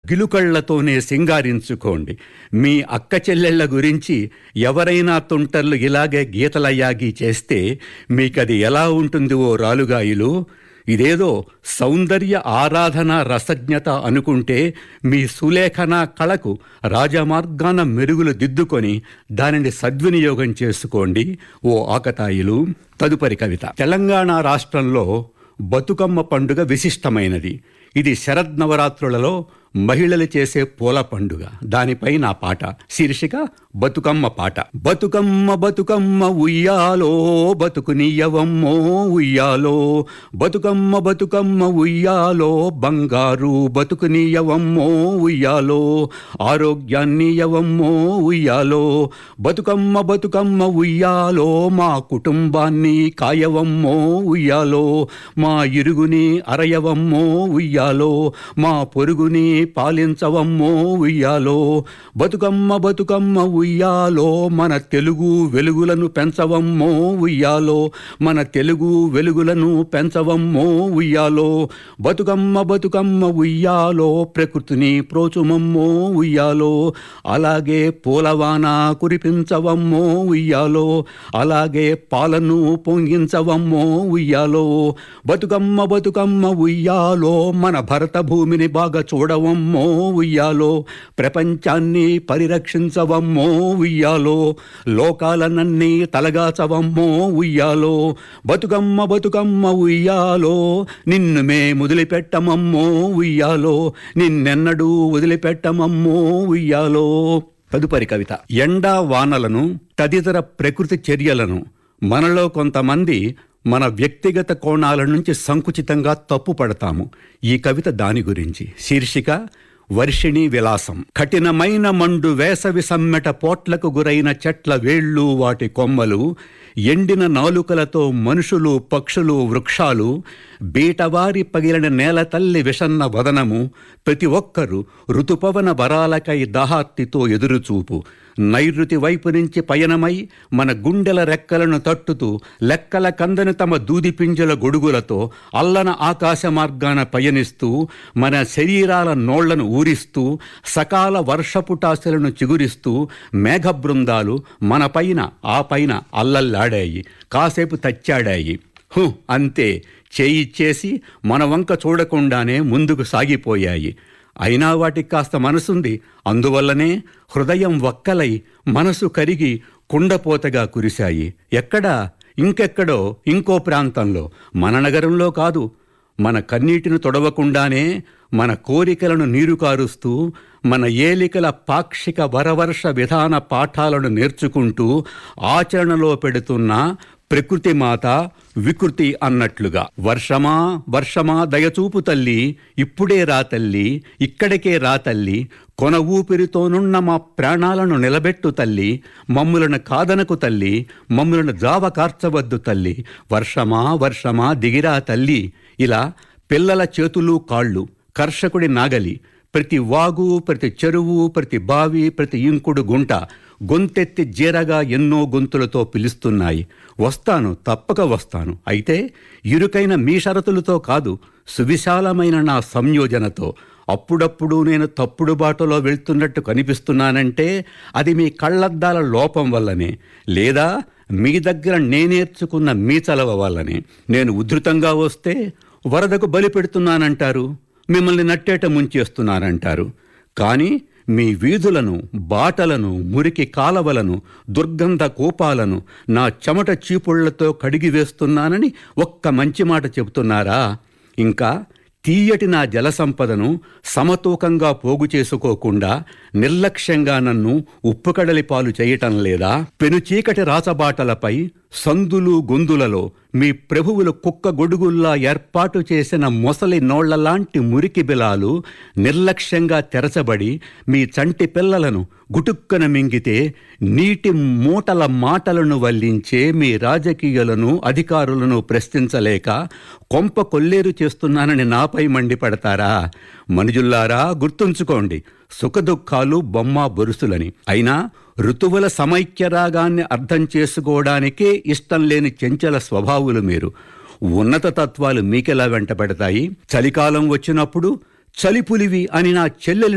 గిలుకళ్లతోనే సింగారించుకోండి మీ అక్క చెల్లెళ్ల గురించి ఎవరైనా తుంటర్లు ఇలాగే గీతలయ్యాగి చేస్తే మీకది ఎలా ఉంటుంది ఓ రాలుగాయిలు ఇదేదో సౌందర్య ఆరాధన రసజ్ఞత అనుకుంటే మీ సులేఖన కళకు రాజమార్గాన మెరుగులు దిద్దుకొని దానిని సద్వినియోగం చేసుకోండి ఓ ఆకతాయిలు తదుపరి కవిత తెలంగాణ రాష్ట్రంలో బతుకమ్మ పండుగ విశిష్టమైనది ఇది శరద్ మహిళలు చేసే పూల పండుగ దానిపై నా పాట శీర్షిక బతుకమ్మ పాట బతుకమ్మ బతుకమ్మ ఉయ్యాలో బతుకునియవమ్మో ఉయ్యాలో బతుకమ్మ బతుకమ్మ ఉయ్యాలో బంగారు బతుకునియవమ్మో ఉయ్యాలో ఆరోగ్యాన్నియవమ్మో ఉయ్యాలో బతుకమ్మ బతుకమ్మ ఉయ్యాలో మా కుటుంబాన్ని కాయవమ్మో ఉయ్యాలో మా ఇరుగుని అరయవమ్మో ఉయ్యాలో మా పొరుగుని పాలించవమ్మో ఉయ్యాలో బతుకమ్మ బతుకమ్మ ఉయ్యాలో మన తెలుగు వెలుగులను పెంచవమ్మో ఉయ్యాలో మన తెలుగు వెలుగులను పెంచవమ్మో ఉయ్యాలో బతుకమ్మ బతుకమ్మ ఉయ్యాలో ప్రకృతిని ప్రోచుమమ్మో ఉయ్యాలో అలాగే పూలవాన కురిపించవమ్మో ఉయ్యాలో అలాగే పాలను పొంగించవమ్మో ఉయ్యాలో బతుకమ్మ బతుకమ్మ ఉయ్యాలో మన భరత భూమిని బాగా చూడవమ్మో ఉయ్యాలో ప్రపంచాన్ని పరిరక్షించవమ్మో ఉయ్యాలో లోకాలనన్నీ తలగాచవమ్మో ఉయ్యాలో బతుకమ్మ బతుకమ్మ ఉయ్యాలో నిన్ను మే వదిలిపెట్టమమ్మో ఉయ్యాలో నిన్నెన్నడూ వదిలిపెట్టమమ్మో ఉయ్యాలో తదుపరి కవిత ఎండా వానలను తదితర ప్రకృతి చర్యలను మనలో కొంతమంది మన వ్యక్తిగత కోణాల నుంచి సంకుచితంగా తప్పు పడతాము ఈ కవిత దాని గురించి శీర్షిక వర్షిణి విలాసం కఠినమైన మండు వేసవి సమ్మెట పోట్లకు గురైన చెట్ల వేళ్ళు వాటి కొమ్మలు ఎండిన నాలుకలతో మనుషులు పక్షులు వృక్షాలు బీటవారి పగిలిన నేల తల్లి విషన్న వదనము ప్రతి ఒక్కరూ ఋతుపవన వరాలకై దాహార్తితో ఎదురుచూపు నైరుతి వైపు నుంచి పయనమై మన గుండెల రెక్కలను తట్టుతూ లెక్కల కందని తమ దూదిపింజల గొడుగులతో అల్లన ఆకాశ మార్గాన పయనిస్తూ మన శరీరాల నోళ్లను ఊరిస్తూ సకాల వర్షపుటాశలను చిగురిస్తూ మేఘ బృందాలు మన పైన ఆ పైన అల్లల్లాడాయి కాసేపు తచ్చాడాయి హు అంతే చేయిచ్చేసి మన వంక చూడకుండానే ముందుకు సాగిపోయాయి అయినా వాటికి కాస్త మనసుంది అందువల్లనే హృదయం వక్కలై మనసు కరిగి కుండపోతగా కురిశాయి ఎక్కడా ఇంకెక్కడో ఇంకో ప్రాంతంలో మన నగరంలో కాదు మన కన్నీటిని తొడవకుండానే మన కోరికలను నీరు కారుస్తూ మన ఏలికల పాక్షిక వరవర్ష విధాన పాఠాలను నేర్చుకుంటూ ఆచరణలో పెడుతున్న ప్రకృతి మాత వికృతి అన్నట్లుగా వర్షమా వర్షమా దయచూపు తల్లి ఇప్పుడే రా తల్లి ఇక్కడికే రా తల్లి కొన ఊపిరితోనున్న మా ప్రాణాలను నిలబెట్టు తల్లి మమ్ములను కాదనకు తల్లి మమ్ములను జావ కార్చవద్దు తల్లి వర్షమా వర్షమా దిగిరా తల్లి ఇలా పిల్లల చేతులు కాళ్ళు కర్షకుడి నాగలి ప్రతి వాగు ప్రతి చెరువు ప్రతి బావి ప్రతి ఇంకుడు గుంట గొంతెత్తి జీరగా ఎన్నో గొంతులతో పిలుస్తున్నాయి వస్తాను తప్పక వస్తాను అయితే ఇరుకైన మీ షరతులతో కాదు సువిశాలమైన నా సంయోజనతో అప్పుడప్పుడు నేను తప్పుడు బాటలో వెళ్తున్నట్టు కనిపిస్తున్నానంటే అది మీ కళ్ళద్దాల లోపం వల్లనే లేదా మీ దగ్గర నేనేర్చుకున్న మీ చలవ వల్లనే నేను ఉధృతంగా వస్తే వరదకు బలి పెడుతున్నానంటారు మిమ్మల్ని నట్టేట ముంచేస్తున్నానంటారు కానీ మీ వీధులను బాటలను మురికి కాలవలను దుర్గంధ కూపాలను నా చెమట చీపుళ్లతో కడిగి వేస్తున్నానని ఒక్క మంచి మాట చెబుతున్నారా ఇంకా తీయటి నా జల సంపదను సమతూకంగా పోగు చేసుకోకుండా నిర్లక్ష్యంగా నన్ను ఉప్పుకడలి పాలు చేయటం లేదా పెనుచీకటి రాచబాటలపై సందులు గొందులలో మీ ప్రభువులు కుక్క గొడుగుల్లా ఏర్పాటు చేసిన మొసలి నోళ్లలాంటి మురికి బిలాలు నిర్లక్ష్యంగా తెరచబడి మీ చంటి పిల్లలను గుటుక్కన మింగితే నీటి మూటల మాటలను వల్లించే మీ రాజకీయులను అధికారులను ప్రశ్నించలేక కొంప కొల్లేరు చేస్తున్నానని నాపై మండిపడతారా మనుజుల్లారా గుర్తుంచుకోండి సుఖదుఖాలు బొమ్మ బొరుసులని అయినా ఋతువుల సమైక్య రాగాన్ని అర్థం చేసుకోవడానికే ఇష్టం లేని చెంచల స్వభావులు మీరు ఉన్నత తత్వాలు మీకెలా వెంటబడతాయి చలికాలం వచ్చినప్పుడు చలిపులివి అని నా చెల్లెలి